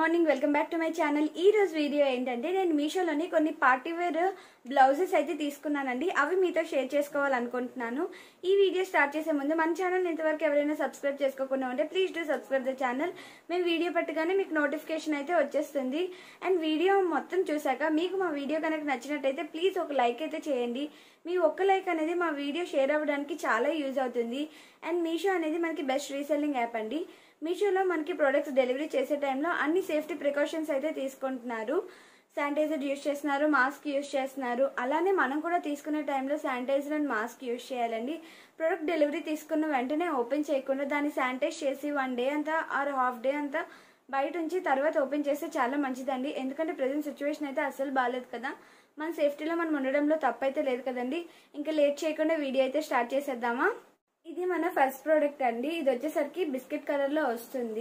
morning welcome back to my channel ఈ రోజు video ఏంటంటే నేను మీషోలోని కొన్ని పార్టీ వేర్ బ్లౌజెస్ అయితే తీసుకున్నానండి అవి మీతో షేర్ చేసుకోవాలనుకుంటున్నాను ఈ వీడియో స్టార్ట్ చేసే ముందు మన ఛానల్ ఇంతవరకు ఎవరైనా సబ్స్క్రైబ్ చేసుకోకుండా ఉంటే please do subscribe the channel మేము వీడియో పెట్టగానే మీకు నోటిఫికేషన్ అయితే వచ్చేస్తుంది అండ్ వీడియో మొత్తం చూసాక మీకు మా వీడియో కనుక నచ్చినట్టయితే ప్లీజ్ ఒక లైక్ అయితే చేయండి మీ ఒక్క లైక్ అనేది మా వీడియో షేర్ అవ్వడానికి చాలా యూజ్ అవుతుంది అండ్ మీషో అనేది మనకి బెస్ట్ రీసెల్లింగ్ యాప్ అండి మీషోలో మనకి ప్రొడక్ట్స్ డెలివరీ చేసే టైంలో అన్ని సేఫ్టీ ప్రికాషన్స్ అయితే తీసుకుంటున్నారు శానిటైజర్ యూస్ చేస్తున్నారు మాస్క్ యూస్ చేస్తున్నారు అలానే మనం కూడా తీసుకునే టైంలో శానిటైజర్ అండ్ మాస్క్ యూస్ చేయాలండి ప్రొడక్ట్ డెలివరీ తీసుకున్న వెంటనే ఓపెన్ చేయకుండా దాన్ని శానిటైజ్ చేసి వన్ డే అంతా ఆర్ హాఫ్ డే అంతా బయట ఉంచి తర్వాత ఓపెన్ చేస్తే చాలా మంచిదండి ఎందుకంటే ప్రజెంట్ సిచ్యువేషన్ అయితే అస్సలు బాగాలేదు కదా మన సేఫ్టీలో మనం ఉండడంలో తప్పైతే లేదు కదండి ఇంకా లేట్ చేయకుండా వీడియో అయితే స్టార్ట్ చేసేద్దామా ఇది మన ఫస్ట్ ప్రోడక్ట్ అండి ఇది వచ్చేసరికి బిస్కెట్ కలర్లో వస్తుంది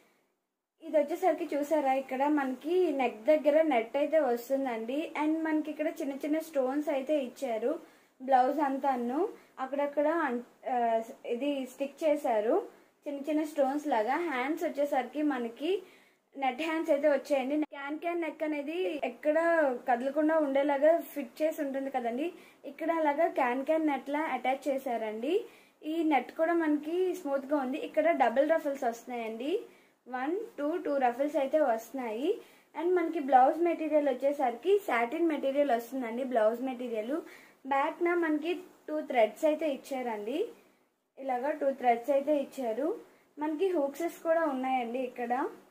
ఇది వచ్చేసరికి చూసారా ఇక్కడ మనకి నెక్ దగ్గర నెట్ అయితే వస్తుందండి అండ్ మనకి ఇక్కడ చిన్న చిన్న స్టోన్స్ అయితే ఇచ్చారు బ్లౌజ్ అంతాను అక్కడక్కడ ఆ, ఇది స్టిక్ చేశారు చిన్న చిన్న స్టోన్స్ లాగా హ్యాండ్స్ వచ్చేసరికి మనకి నెట్ హ్యాండ్స్ అయితే వచ్చాయండి క్యాన్ క్యాన్ నెక్ అనేది ఎక్కడ కదలకుండా ఉండేలాగా ఫిట్ చేసి ఉంటుంది కదండి ఇక్కడ అలాగా క్యాన్ క్యాన్ నెట్ లా అటాచ్ చేశారండి ఈ నెట్ కూడా మనకి స్మూత్ గా ఉంది ఇక్కడ డబుల్ రఫల్స్ వస్తున్నాయండి వన్ టూ టూ రఫల్స్ అయితే వస్తున్నాయి అండ్ మనకి బ్లౌజ్ మెటీరియల్ వచ్చేసరికి సాటిన్ మెటీరియల్ వస్తుందండి బ్లౌజ్ మెటీరియల్ బ్యాక్ నా మనకి టూ థ్రెడ్స్ అయితే ఇచ్చారండి ఇలాగా టూ థ్రెడ్స్ అయితే ఇచ్చారు మనకి హూక్సెస్ కూడా ఉన్నాయండి ఇక్కడ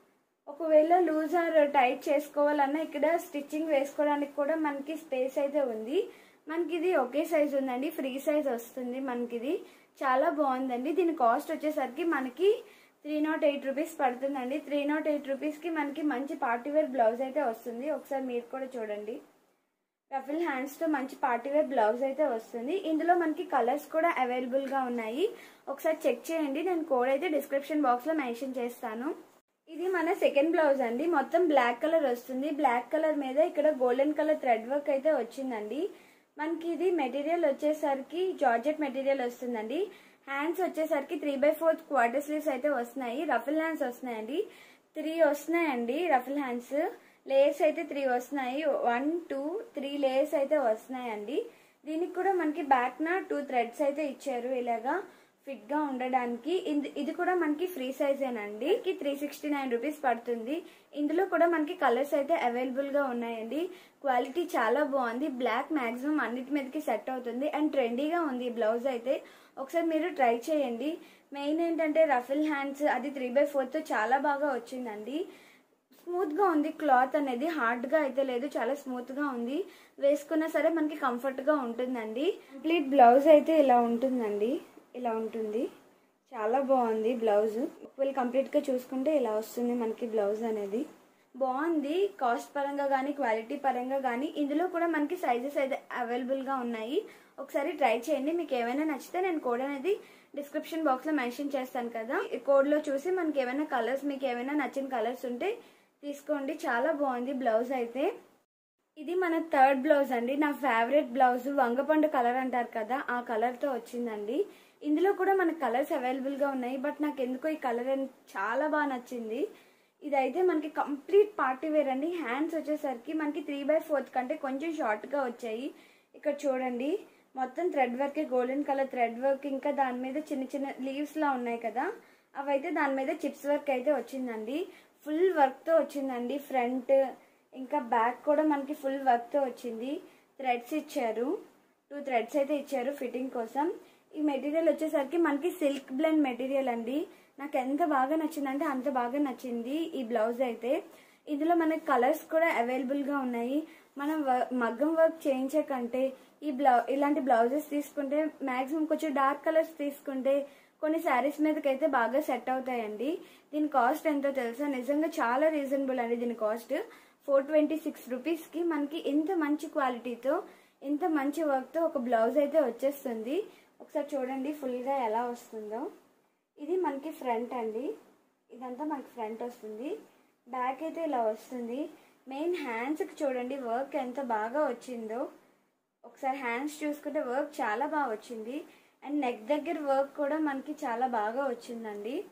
ఒకవేళ లూజ్ ఆర్ టైట్ చేసుకోవాలన్నా ఇక్కడ స్టిచ్చింగ్ వేసుకోవడానికి కూడా మనకి స్పేస్ అయితే ఉంది మనకి ఇది ఒకే సైజ్ ఉందండి ఫ్రీ సైజ్ వస్తుంది మనకి ఇది చాలా బాగుందండి దీని కాస్ట్ వచ్చేసరికి మనకి త్రీ నాట్ ఎయిట్ రూపీస్ పడుతుందండి త్రీ నాట్ ఎయిట్ రూపీస్కి మనకి మంచి పార్టీ వేర్ బ్లౌజ్ అయితే వస్తుంది ఒకసారి మీరు కూడా చూడండి రఫిల్ హ్యాండ్స్ తో మంచి పార్టీ వేర్ బ్లౌజ్ అయితే వస్తుంది ఇందులో మనకి కలర్స్ కూడా అవైలబుల్ గా ఉన్నాయి ఒకసారి చెక్ చేయండి నేను కోడ్ అయితే డిస్క్రిప్షన్ బాక్స్ లో మెన్షన్ చేస్తాను ఇది మన సెకండ్ బ్లౌజ్ అండి మొత్తం బ్లాక్ కలర్ వస్తుంది బ్లాక్ కలర్ మీద ఇక్కడ గోల్డెన్ కలర్ థ్రెడ్ వర్క్ అయితే వచ్చిందండి మనకి ఇది మెటీరియల్ వచ్చేసరికి జార్జెట్ మెటీరియల్ వస్తుందండి హ్యాండ్స్ వచ్చేసరికి three by fourth quarter sleeves అయితే వస్తున్నాయి రఫిల్ హ్యాండ్స్ వస్తున్నాయండి త్రీ వస్తున్నాయండి రఫిల్ హ్యాండ్స్ లేయర్స్ అయితే త్రీ వస్తున్నాయి వన్ టూ త్రీ లేయర్స్ అయితే వస్తున్నాయండి దీనికి కూడా మనకి బ్యాక్ నా టూ థ్రెడ్స్ అయితే ఇచ్చారు ఇలాగా ఫిట్ గా ఉండడానికి ఇది- ఇది కూడా మనకి ఫ్రీ సైజేనండి త్రీ సిక్స్టీ నైన్ రూపీస్ పడుతుంది ఇందులో కూడా మనకి కలర్స్ అయితే అవైలబుల్ గా ఉన్నాయండి క్వాలిటీ చాలా బాగుంది బ్లాక్ మాక్సిమం అన్నిటి మీదకి సెట్ అవుతుంది అండ్ ట్రెండీగా ఉంది ఈ బ్లౌజ్ అయితే ఒకసారి మీరు ట్రై చేయండి మెయిన్ ఏంటంటే రఫిల్ హ్యాండ్స్ అది త్రీ బై ఫోర్త్ చాలా బాగా వచ్చిందండి స్మూత్ గా ఉంది క్లాత్ అనేది హార్డ్ గా అయితే లేదు చాలా స్మూత్ గా ఉంది వేసుకున్నా సరే మనకి కంఫర్ట్ గా ఉంటుందండి కంప్లీట్ బ్లౌజ్ అయితే ఇలా ఉంటుందండి ఇలా ఉంటుంది చాలా బాగుంది బ్లౌజ్ ఒకవేళ కంప్లీట్ గా చూసుకుంటే ఇలా వస్తుంది మనకి బ్లౌజ్ అనేది బాగుంది కాస్ట్ పరంగా కానీ క్వాలిటీ పరంగా కానీ ఇందులో కూడా మనకి సైజెస్ అయితే అవైలబుల్ గా ఉన్నాయి ఒకసారి ట్రై చేయండి మీకు ఏమైనా నచ్చితే నేను కోడ్ అనేది డిస్క్రిప్షన్ బాక్స్ లో మెన్షన్ చేస్తాను కదా ఈ కోడ్ లో చూసి మనకి ఏమైనా కలర్స్ మీకు ఏమైనా నచ్చిన కలర్స్ ఉంటే తీసుకోండి చాలా బాగుంది బ్లౌజ్ అయితే ఇది మన థర్డ్ బ్లౌజ్ అండి నా ఫేవరెట్ బ్లౌజ్ వంగపండు కలర్ అంటారు కదా ఆ కలర్ తో వచ్చిందండి ఇందులో కూడా మనకు కలర్స్ అవైలబుల్ గా ఉన్నాయి బట్ నాకు ఎందుకో ఈ కలర్ చాలా బాగా నచ్చింది ఇదైతే మనకి కంప్లీట్ పార్టీ వేర్ అండి హ్యాండ్స్ వచ్చేసరికి మనకి త్రీ బై ఫోర్త్ కంటే కొంచెం షార్ట్ గా వచ్చాయి ఇక్కడ చూడండి మొత్తం thread work golden colour thread work ఇంకా దాని మీద చిన్న చిన్న లీవ్స్ లా ఉన్నాయి కదా అవైతే దాని మీద చిప్స్ వర్క్ అయితే వచ్చిందండి ఫుల్ వర్క్ తో వచ్చిందండి ఫ్రంట్ ఇంకా బ్యాక్ కూడా మనకి ఫుల్ వర్క్ తో వచ్చింది థ్రెడ్స్ ఇచ్చారు టూ థ్రెడ్స్ అయితే ఇచ్చారు ఫిట్టింగ్ కోసం ఈ మెటీరియల్ వచ్చేసరికి మనకి సిల్క్ బ్లెండ్ మెటీరియల్ అండి నాకు ఎంత బాగా నచ్చిందంటే అంత బాగా నచ్చింది ఈ బ్లౌజ్ అయితే ఇందులో మనకి కలర్స్ కూడా అవైలబుల్ గా ఉన్నాయి మనం వ- మగ్గం వర్క్ చేయించే కంటే ఈ బ్లౌ ఇలాంటి బ్లౌజెస్ తీసుకుంటే మాక్సిమం కొంచెం డార్క్ కలర్స్ తీసుకుంటే కొన్ని శారీస్ మీదకి అయితే బాగా సెట్ అవుతాయండి దీని కాస్ట్ ఎంతో తెలుసా నిజంగా చాలా రీజనబుల్ అండి దీని కాస్ట్ ఫోర్ ట్వంటీ సిక్స్ రూపీస్కి మనకి ఇంత మంచి క్వాలిటీతో ఇంత మంచి వర్క్తో ఒక బ్లౌజ్ అయితే వచ్చేస్తుంది ఒకసారి చూడండి ఫుల్గా ఎలా వస్తుందో ఇది మనకి ఫ్రంట్ అండి ఇదంతా మనకి ఫ్రంట్ వస్తుంది బ్యాక్ అయితే ఇలా వస్తుంది మెయిన్ హ్యాండ్స్కి చూడండి వర్క్ ఎంత బాగా వచ్చిందో ఒకసారి హ్యాండ్స్ చూసుకుంటే వర్క్ చాలా బాగా వచ్చింది అండ్ నెక్ దగ్గర వర్క్ కూడా మనకి చాలా బాగా వచ్చిందండి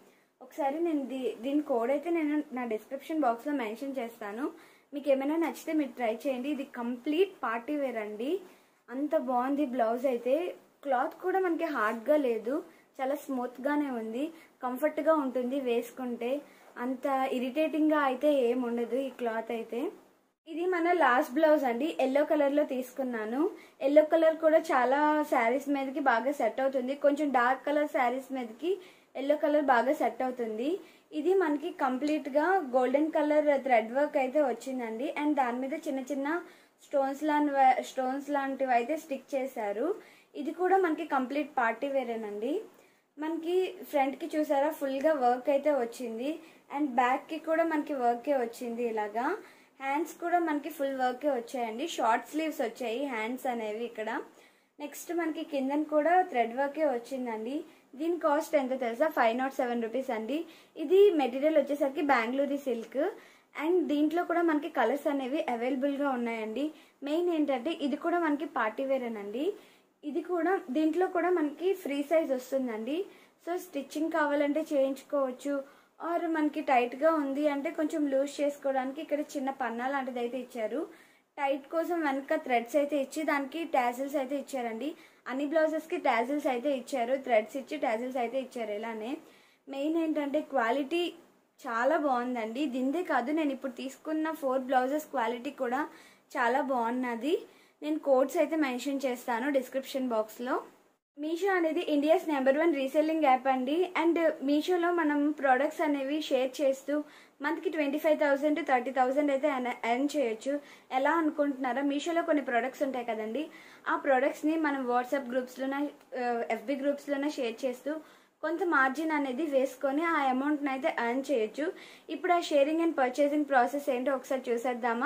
ఒకసారి నేను దీ దీని కోడ్ అయితే నేను నా డిస్క్రిప్షన్ బాక్స్లో మెన్షన్ చేస్తాను మీకు ఏమైనా నచ్చితే మీరు ట్రై చేయండి ఇది కంప్లీట్ పార్టీ వేర్ అండి అంత బాగుంది బ్లౌజ్ అయితే క్లాత్ కూడా మనకి హార్డ్గా లేదు చాలా స్మూత్గానే ఉంది కంఫర్ట్గా ఉంటుంది వేసుకుంటే అంత ఇరిటేటింగ్గా అయితే ఏం ఉండదు ఈ క్లాత్ అయితే ఇది మన లాస్ట్ బ్లౌజ్ అండి ఎల్లో కలర్ లో తీసుకున్నాను ఎల్లో కలర్ కూడా చాలా శారీస్ మీదకి బాగా సెట్ అవుతుంది కొంచెం డార్క్ కలర్ శారీస్ మీదకి ఎల్లో కలర్ బాగా సెట్ అవుతుంది ఇది మనకి కంప్లీట్ గా గోల్డెన్ కలర్ థ్రెడ్ వర్క్ అయితే వచ్చిందండి అండ్ దాని మీద చిన్న చిన్న స్టోన్స్ లాంటి స్టోన్స్ లాంటివి అయితే స్టిక్ చేశారు ఇది కూడా మనకి కంప్లీట్ పార్టీ వేరేనండి మనకి ఫ్రంట్ కి చూసారా ఫుల్ గా వర్క్ అయితే వచ్చింది అండ్ బ్యాక్ కి కూడా మనకి వర్కే వచ్చింది ఇలాగా హ్యాండ్స్ కూడా మనకి ఫుల్ వర్కే వచ్చాయండి షార్ట్ స్లీవ్స్ వచ్చాయి హ్యాండ్స్ అనేవి ఇక్కడ నెక్స్ట్ మనకి కిందన కూడా థ్రెడ్ వర్కే వచ్చిందండి దీని కాస్ట్ ఎంత తెలుసా ఫైవ్ నాట్ సెవెన్ రూపీస్ అండి ఇది మెటీరియల్ వచ్చేసరికి బెంగళూరు సిల్క్ అండ్ దీంట్లో కూడా మనకి కలర్స్ అనేవి అవైలబుల్గా ఉన్నాయండి మెయిన్ ఏంటంటే ఇది కూడా మనకి పార్టీ వేరేనండి ఇది కూడా దీంట్లో కూడా మనకి ఫ్రీ సైజ్ వస్తుందండి సో స్టిచ్చింగ్ కావాలంటే చేయించుకోవచ్చు ఆర్ మనకి టైట్గా ఉంది అంటే కొంచెం లూజ్ చేసుకోవడానికి ఇక్కడ చిన్న పన్నా లాంటిది అయితే ఇచ్చారు టైట్ కోసం వెనక థ్రెడ్స్ అయితే ఇచ్చి దానికి టాజిల్స్ అయితే ఇచ్చారండి అన్ని బ్లౌజెస్కి టాజిల్స్ అయితే ఇచ్చారు థ్రెడ్స్ ఇచ్చి టాజిల్స్ అయితే ఇచ్చారు ఇలానే మెయిన్ ఏంటంటే క్వాలిటీ చాలా బాగుందండి దీందే కాదు నేను ఇప్పుడు తీసుకున్న ఫోర్ బ్లౌజెస్ క్వాలిటీ కూడా చాలా బాగున్నది నేను కోడ్స్ అయితే మెన్షన్ చేస్తాను డిస్క్రిప్షన్ బాక్స్లో మీషో అనేది India's number one reselling app అండి అండ్ మీషోలో మనం ప్రోడక్ట్స్ అనేవి షేర్ చేస్తూ మంత్కి twenty five thousand thirty thousand అయితే ఎర్న్ చేయొచ్చు ఎలా అనుకుంటున్నారో మీషోలో కొన్ని ప్రోడక్ట్స్ ఉంటాయి కదండి ఆ ప్రోడక్ట్స్ని మనం వాట్సాప్ గ్రూప్స్లోనే ఎఫ్బి గ్రూప్స్లోనే షేర్ చేస్తూ కొంత మార్జిన్ అనేది వేసుకొని ఆ అమౌంట్ని అయితే ఎర్న్ చేయొచ్చు ఇప్పుడు ఆ షేరింగ్ అండ్ పర్చేసింగ్ ప్రాసెస్ ఏంటో ఒకసారి చూసేద్దామా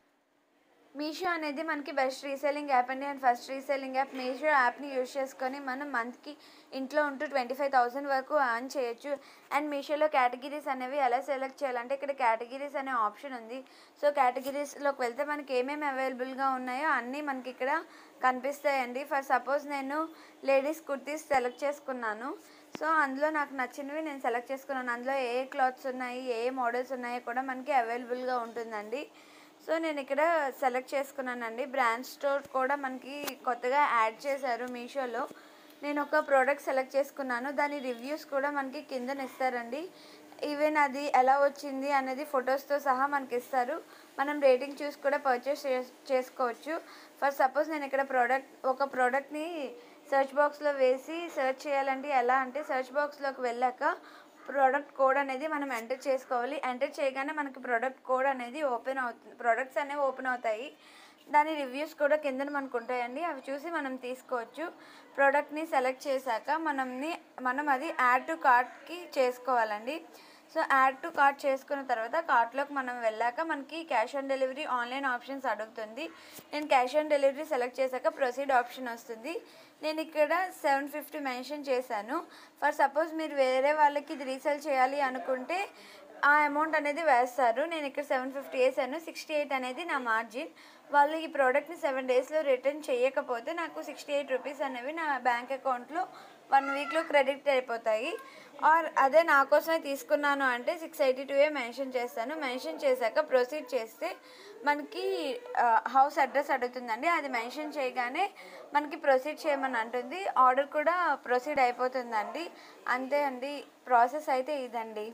మీషో అనేది మనకి బెస్ట్ రీసెల్లింగ్ యాప్ అండి and first reselling app Meesho యాప్ని యూజ్ చేసుకొని మనం మంత్కి ఇంట్లో ఉంటూ ట్వంటీ ఫైవ్ థౌసండ్ వరకు ఎర్న్ చేయొచ్చు అండ్ మీషోలో కేటగిరీస్ అనేవి ఎలా సెలెక్ట్ చేయాలంటే ఇక్కడ కేటగిరీస్ అనే ఆప్షన్ ఉంది సో కేటగిరీస్లోకి వెళ్తే మనకి ఏమేమి అవైలబుల్గా ఉన్నాయో అన్నీ మనకి ఇక్కడ కనిపిస్తాయండి ఫర్ సపోజ్ నేను లేడీస్ కుర్తీస్ సెలెక్ట్ చేసుకున్నాను సో అందులో నాకు నచ్చినవి నేను సెలెక్ట్ చేసుకున్నాను అందులో ఏ క్లాత్స్ ఉన్నాయి ఏ మోడల్స్ ఉన్నాయో కూడా మనకి అవైలబుల్గా ఉంటుందండి సో నేను ఇక్కడ సెలెక్ట్ చేసుకున్నానండి బ్రాండ్ స్టోర్ కూడా మనకి కొత్తగా యాడ్ చేశారు మీషోలో నేను ఒక ప్రోడక్ట్ సెలెక్ట్ చేసుకున్నాను దాని రివ్యూస్ కూడా మనకి కిందన ఇస్తారండి ఈవెన్ అది ఎలా వచ్చింది అనేది ఫొటోస్తో సహా మనకి ఇస్తారు మనం రేటింగ్ చూసి కూడా పర్చేస్ చేసుకోవచ్చు ఫర్ సపోజ్ నేను ఇక్కడ ప్రోడక్ట్ ఒక ప్రోడక్ట్ని సెర్చ్ బాక్స్లో వేసి సెర్చ్ చేయాలంటే ఎలా అంటే సెర్చ్ బాక్స్లోకి వెళ్ళాక ప్రోడక్ట్ కోడ్ అనేది మనం ఎంటర్ చేసుకోవాలి ఎంటర్ చేయగానే మనకి ప్రోడక్ట్ కోడ్ అనేది ఓపెన్ అవుతుంది ప్రోడక్ట్స్ అనేవి ఓపెన్ అవుతాయి దాని రివ్యూస్ కూడా కింద మనకు ఉంటాయండి అవి చూసి మనం తీసుకోవచ్చు ప్రోడక్ట్ని సెలెక్ట్ చేశాక మనల్ని మనం అది యాడ్ టు కార్ట్కి చేసుకోవాలండి సో యాడ్ టు కార్ట్ చేసుకున్న తర్వాత కార్ట్లోకి మనం వెళ్ళాక మనకి cash on delivery online options అడుగుతుంది నేను క్యాష్ ఆన్ డెలివరీ సెలెక్ట్ చేశాక ప్రొసీడ్ ఆప్షన్ వస్తుంది నేను ఇక్కడ సెవెన్ ఫిఫ్టీ మెన్షన్ చేశాను ఫర్ సపోజ్ మీరు వేరే వాళ్ళకి ఇది రీసేల్ చేయాలి అనుకుంటే ఆ అమౌంట్ అనేది వేస్తారు నేను ఇక్కడ సెవెన్ ఫిఫ్టీ వేసాను సిక్స్టీ ఎయిట్ అనేది నా మార్జిన్ వాళ్ళు ఈ ప్రోడక్ట్ని సెవెన్ డేస్లో రిటర్న్ చేయకపోతే నాకు సిక్స్టీ ఎయిట్ రూపీస్ అనేవి నా బ్యాంక్ అకౌంట్లో వన్ వీక్లో క్రెడిట్ అయిపోతాయి ఆర్ అదే నా కోసమే తీసుకున్నాను అంటే సిక్స్ ఎయిటీ టూ ఏ మెన్షన్ చేస్తాను మెన్షన్ చేశాక ప్రొసీడ్ చేస్తే మనకి హౌస్ అడ్రస్ అడుగుతుందండి అది మెన్షన్ చేయగానే మనకి ప్రొసీడ్ చేయమని అంటుంది ఆర్డర్ కూడా ప్రొసీడ్ అయిపోతుందండి అంతే అండి ప్రాసెస్ అయితే ఇదండి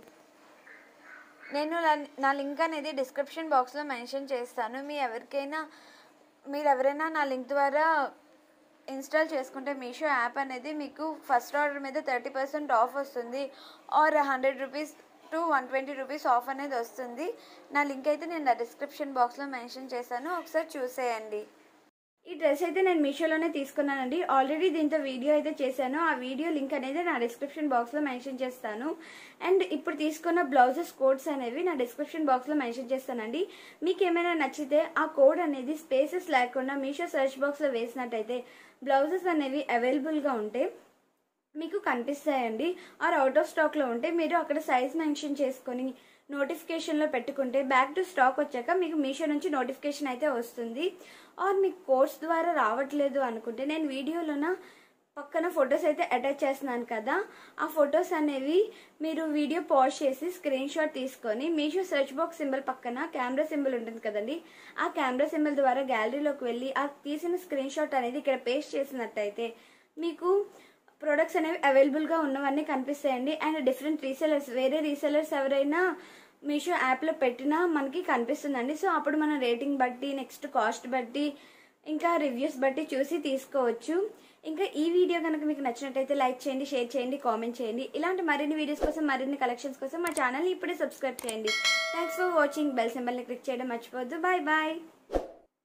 నేను నా- నా లింక్ అనేది డిస్క్రిప్షన్ బాక్స్లో మెన్షన్ చేస్తాను మీ ఎవరికైనా మీరు ఎవరైనా నా లింక్ ద్వారా ఇన్స్టాల్ చేసుకుంటే మీషో యాప్ అనేది మీకు ఫస్ట్ ఆర్డర్ మీద థర్టీ పర్సెంట్ ఆఫ్ వస్తుంది or hundred rupees to one twenty rupees off అనేది వస్తుంది నా లింక్ అయితే నేను నా డిస్క్రిప్షన్ బాక్స్లో మెన్షన్ చేశాను ఒకసారి చూసేయండి ఈ డ్రెస్ అయితే నేను మీషోలోనే తీసుకున్నానండి ఆల్రెడీ దీంతో వీడియో అయితే చేశాను ఆ వీడియో లింక్ అనేది నా డిస్క్రిప్షన్ బాక్స్లో మెన్షన్ చేస్తాను అండ్ ఇప్పుడు తీసుకున్న బ్లౌజెస్ కోడ్స్ అనేవి నా డిస్క్రిప్షన్ బాక్స్లో మెన్షన్ చేస్తానండి మీకు ఏమైనా నచ్చితే ఆ కోడ్ అనేది స్పేసెస్ లేకుండా మీషో సెర్చ్ బాక్స్లో వేసినట్టయితే బ్లౌజెస్ అనేవి అవైలబుల్గా ఉంటే మీకు కనిపిస్తాయండి ఆర్ అవుట్ ఆఫ్ స్టాక్లో ఉంటే మీరు అక్కడ సైజ్ మెన్షన్ చేసుకొని నోటిఫికేషన్లో పెట్టుకుంటే బ్యాక్ టు స్టాక్ వచ్చాక మీకు మీషో నుంచి నోటిఫికేషన్ అయితే వస్తుంది ఆర్ మీకు కోర్స్ ద్వారా రావట్లేదు అనుకుంటే నేను వీడియోలోన పక్కన ఫొటోస్ అయితే అటాచ్ చేస్తున్నాను కదా ఆ ఫొటోస్ అనేవి మీరు వీడియో పాజ్ చేసి స్క్రీన్ షాట్ తీసుకొని మీషో సెర్చ్ బాక్స్ సింబల్ పక్కన కెమెరా సింబల్ ఉంటుంది కదండి ఆ కెమెరా సింబల్ ద్వారా గ్యాలరీలోకి వెళ్ళి ఆ తీసిన స్క్రీన్ షాట్ అనేది ఇక్కడ పేస్ట్ చేసినట్టయితే మీకు ప్రొడక్ట్స్ అనేవి అవైలబుల్గా ఉన్నవన్నీ కనిపిస్తాయండి అండ్ డిఫరెంట్ రీసెలర్స్ వేరే రీసెలర్స్ ఎవరైనా మీషో యాప్లో పెట్టినా మనకి కనిపిస్తుందండి సో అప్పుడు మన రేటింగ్ బట్టి నెక్స్ట్ కాస్ట్ బట్టి ఇంకా రివ్యూస్ బట్టి చూసి తీసుకోవచ్చు ఇంకా ఈ వీడియో కనుక మీకు నచ్చినట్టయితే లైక్ చేయండి షేర్ చేయండి కామెంట్ చేయండి ఇలాంటి మరిన్ని వీడియోస్ కోసం మరిన్ని కలెక్షన్స్ కోసం మా ఛానల్ని ఇప్పుడే సబ్స్క్రైబ్ చేయండి థ్యాంక్స్ ఫర్ వాచింగ్ బెల్ సింబల్ని క్లిక్ చేయడం మర్చిపోవద్దు బాయ్ బాయ్